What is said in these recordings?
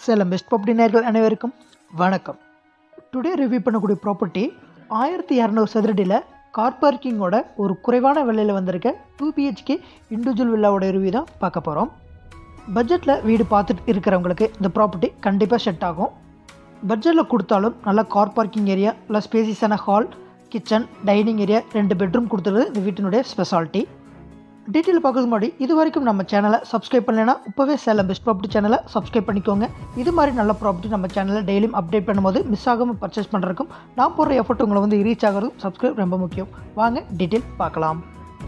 Salem best property நேர்கள் அனைவருக்கும் வணக்கம் டுடே ரிவ்யூ பண்ணக்கூடிய ப்ராப்பர்ட்டி ஆயிரத்தி இரநூறு சதுரடியில் கார் பார்க்கிங்கோட ஒரு குறைவான விலையில் வந்திருக்க டூ பிஹெச்கே இண்டிவிஜுவல் வில்லாவோட ரிவ்யூ தான் பார்க்க போகிறோம் பட்ஜெட்டில் வீடு பார்த்துட்டு இருக்கிறவங்களுக்கு இந்த ப்ராப்பர்ட்டி கண்டிப்பாக செட் ஆகும் பட்ஜெட்டில் கொடுத்தாலும் நல்ல கார் பார்க்கிங் ஏரியா இல்லை ஸ்பேசியஸான ஹால் கிச்சன் டைனிங் ஏரியா ரெண்டு பெட்ரூம் கொடுத்துருது இந்த வீட்டினுடைய ஸ்பெஷாலிட்டி டீட்டெயில் பார்க்கறது முன்னாடி இது வரைக்கும் நம்ம சேனலை சப்ஸ்கிரைப் பண்ணலைன்னா இப்போவே சேலம் பெஸ்ட் ப்ராப்பர்ட்டி சேனலை சப்ஸ்கிரைப் பண்ணிக்கோங்க இது மாதிரி நல்ல ப்ராப்பர்ட்டி நம்ம சேனலில் டெய்லியும் அப்டேட் பண்ணும்போது மிஸ் ஆகாமல் பர்ச்சேஸ் பண்ணுறதுக்கும் நான் போடுற எஃபர்ட் உங்களை வந்து ரீச் ஆகிறதும் சப்ஸ்கிரைப் ரொம்ப முக்கியம் வாங்க டீட்டெயில் பார்க்கலாம்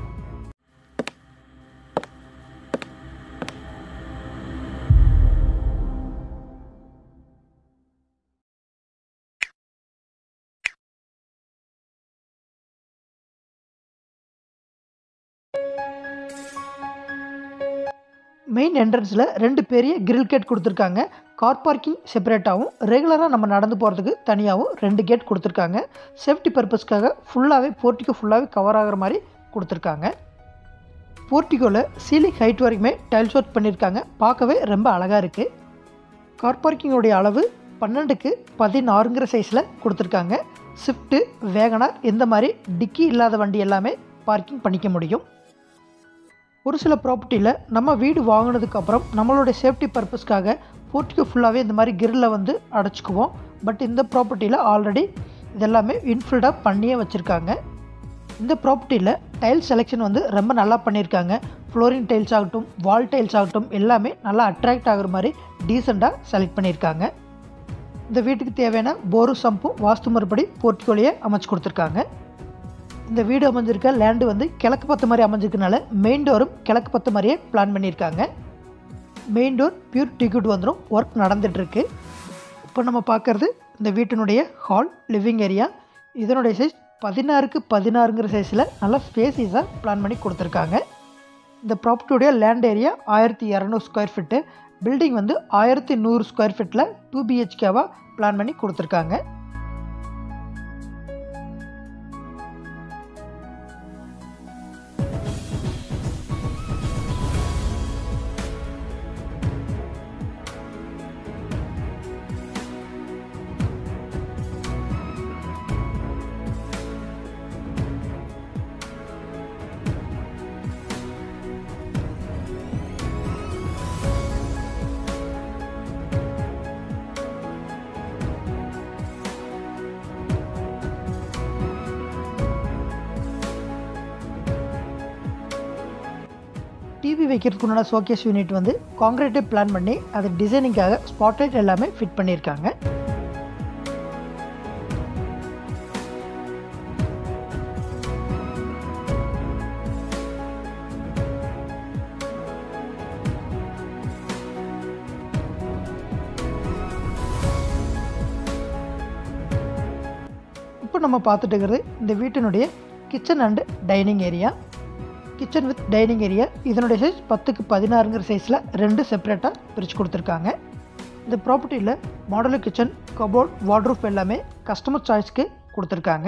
மெயின் என்ட்ரன்ஸில் ரெண்டு பெரிய கிரில் கேட் கொடுத்துருக்காங்க கார் பார்க்கிங் செப்பரேட்டாகவும் ரெகுலராக நம்ம நடந்து போகிறதுக்கு தனியாகவும் ரெண்டு கேட் கொடுத்துருக்காங்க சேஃப்டி பர்பஸ்க்காக ஃபுல்லாகவே போர்ட்டிக்கோ ஃபுல்லாகவே கவர் ஆகிற மாதிரி கொடுத்துருக்காங்க போர்ட்டிக்கோவில் சீலிங் ஹைட் வரைக்குமே டைல்ஸ் ஒர்க் பண்ணியிருக்காங்க பார்க்கவே ரொம்ப அழகாக இருக்குது கார் பார்க்கிங்கோடைய அளவு பன்னெண்டுக்கு பதினாறுங்கிற சைஸில் கொடுத்துருக்காங்க ஸ்விஃப்ட்டு வேகனார் இந்த மாதிரி டிக்கி இல்லாத வண்டி எல்லாமே பார்க்கிங் பண்ணிக்க முடியும் ஒரு சில ப்ராப்பர்ட்டியில் நம்ம வீடு வாங்கினதுக்கப்புறம் நம்மளுடைய சேஃப்டி பர்பஸ்க்காக போர்ட்டிக்கு ஃபுல்லாகவே இந்த மாதிரி கிரில்ல வந்து அடைச்சிக்குவோம் பட் இந்த ப்ராப்பர்ட்டியில் ஆல்ரெடி இதெல்லாமே இன்ஃபில்டாக பண்ணியே வச்சுருக்காங்க இந்த ப்ராப்பர்ட்டியில் டைல் செலெக்ஷன் வந்து ரொம்ப நல்லா பண்ணியிருக்காங்க ஃப்ளோரிங் டைல்ஸ் ஆகட்டும் வால் டைல்ஸ் ஆகட்டும் எல்லாமே நல்லா அட்ராக்ட் ஆகுற மாதிரி டீசெண்டாக செலக்ட் பண்ணியிருக்காங்க இந்த வீட்டுக்கு தேவையான போரு சம்பும் வாஸ்து முறைப்படி போர்ட்டிகோலையே அமைச்சு கொடுத்துருக்காங்க இந்த வீடு அமைஞ்சிருக்க லேண்டு வந்து கிழக்கு பத்து மாதிரி அமைஞ்சிருக்கனால மெயின் டோரும் கிழக்கு பத்து மாதிரியே பிளான் பண்ணியிருக்காங்க மெயின் டோர் பியூர் டிக்கெட் வந்துடும் ஒர்க் நடந்துகிட்ருக்கு இப்போ நம்ம பார்க்குறது இந்த வீட்டினுடைய ஹால் லிவிங் ஏரியா இதனுடைய சைஸ் பதினாறுக்கு பதினாறுங்கிற சைஸில் நல்லா ஸ்பேசிஸாக பிளான் பண்ணி கொடுத்துருக்காங்க இந்த ப்ராப்பர்ட்டியுடைய லேண்ட் ஏரியா ஆயிரத்தி இரநூறு ஸ்கொயர் ஃபீட்டு பில்டிங் வந்து ஆயிரத்தி நூறு ஸ்கொயர் ஃபீட்டில் டூ பிஹெச்கேவாக பிளான் பண்ணி கொடுத்துருக்காங்க டிவி வைக்கிறதுக்கு உண்டான ஷோகேஸ் யூனிட் வந்து காங்கிரீட்டே பிளான் பண்ணி அது டிசைனிங்காக ஸ்பாட்லைட் எல்லாமே ஃபிட் பண்ணியிருக்காங்க இப்போ நம்ம பார்த்துட்டு இருக்கிறது இந்த வீட்டினுடைய kitchen and dining area kitchen with dining area இதனுடைய சைஸ் பத்துக்கு பதினாறுங்கிற சைஸில் ரெண்டு செப்பரேட்டாக பிரித்து கொடுத்துருக்காங்க இந்த ப்ராப்பர்ட்டியில் மாடலர் கிச்சன் கபோர்ட் வார்ட்ரூஃப் எல்லாமே கஸ்டமர் சாய்ஸ்க்கு கொடுத்துருக்காங்க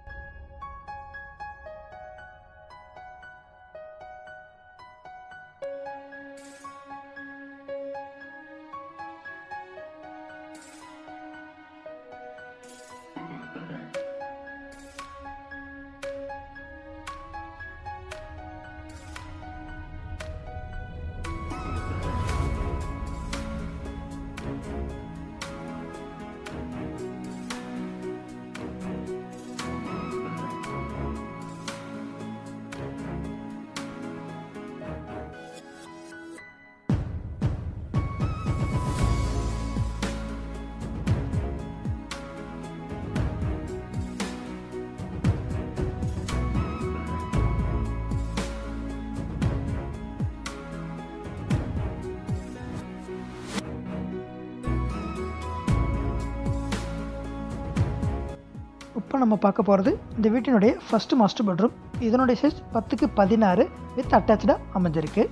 இப்போ நம்ம பார்க்க போகிறது இந்த வீட்டினுடைய ஃபஸ்ட்டு மாஸ்டர் பெட்ரூம் இதனுடைய சைஸ் பத்துக்கு பதினாறு வித் அட்டாச்சாக அமைஞ்சிருக்கு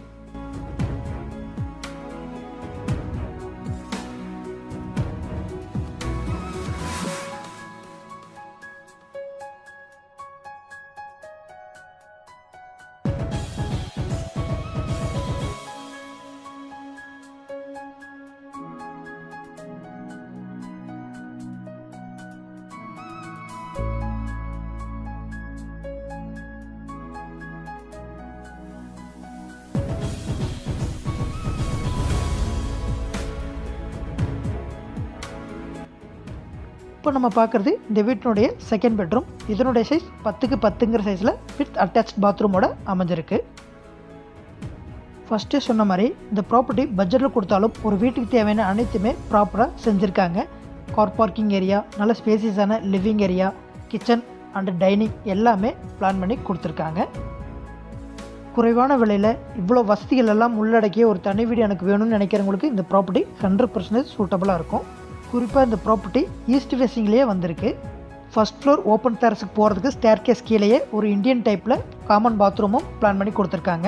இப்போ நம்ம பார்க்குறது இந்த வீட்டினுடைய செகண்ட் பெட்ரூம் இதனுடைய சைஸ் பத்துக்கு பத்துங்கிற சைஸில் வித் அட்டாச் பாத்ரூமோட அமைஞ்சிருக்கு ஃபஸ்ட்டே சொன்ன மாதிரி இந்த ப்ராப்பர்ட்டி பட்ஜெட்டில் கொடுத்தாலும் ஒரு வீட்டுக்கு தேவையான அனைத்துமே ப்ராப்பராக செஞ்சுருக்காங்க கார் பார்க்கிங் ஏரியா நல்ல ஸ்பேசியஸான living area kitchen and dining எல்லாமே பிளான் பண்ணி கொடுத்துருக்காங்க குறைவான விலையில் இவ்வளோ வசதிகள் எல்லாம் உள்ளடக்கிய ஒரு தனி வீடு எனக்கு வேணும்னு நினைக்கிறவங்களுக்கு இந்த ப்ராப்பர்ட்டி ஹண்ட்ரட் பர்சன்டேஜ் சூட்டபுளாக இருக்கும் குறிப்பாக இந்த ப்ராப்பர்ட்டி ஈஸ்ட் ஃபேஸிங்லேயே வந்திருக்கு ஃபர்ஸ்ட் ஃப்ளோர் ஓப்பன் டெரஸுக்கு போகிறதுக்கு ஸ்டேர் கேஸ் கீழேயே ஒரு இந்தியன் டைப்பில் காமன் பாத்ரூமும் பிளான் பண்ணி கொடுத்துருக்காங்க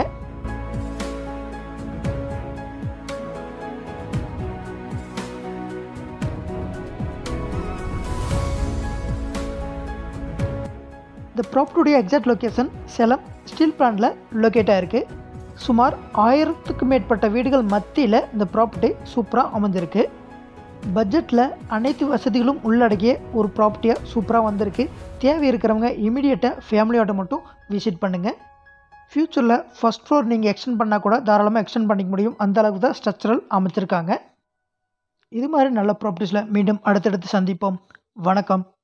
இந்த ப்ராப்பர்ட்டியுடைய எக்ஸாக்ட் லொக்கேஷன் சேலம் ஸ்டீல் பிளான்ட்டில் லொக்கேட் ஆகிருக்கு சுமார் ஆயிரத்துக்கு மேற்பட்ட வீடுகள் மத்தியில் இந்த ப்ராப்பர்ட்டி சூப்பராக அமைஞ்சிருக்கு பட்ஜெட்டில் அனைத்து வசதிகளும் உள்ளடக்கிய ஒரு ப்ராப்பர்ட்டியாக சூப்பராக வந்திருக்கு தேவை இருக்கிறவங்க இமீடியட்டாக ஃபேமிலியோட மட்டும் விசிட் பண்ணுங்கள் ஃப்யூச்சரில் ஃபஸ்ட் ஃப்ளோர் நீங்கள் எக்ஸ்டெண்ட் பண்ணால் கூட தாராளமாக எக்ஸ்டெண்ட் பண்ணிக்க முடியும் அந்த அளவுக்கு தான் ஸ்ட்ரக்சரல் அமைச்சிருக்காங்க இது மாதிரி நல்ல ப்ராப்பர்ட்டிஸில் மீண்டும் அடுத்தடுத்து சந்திப்போம் வணக்கம்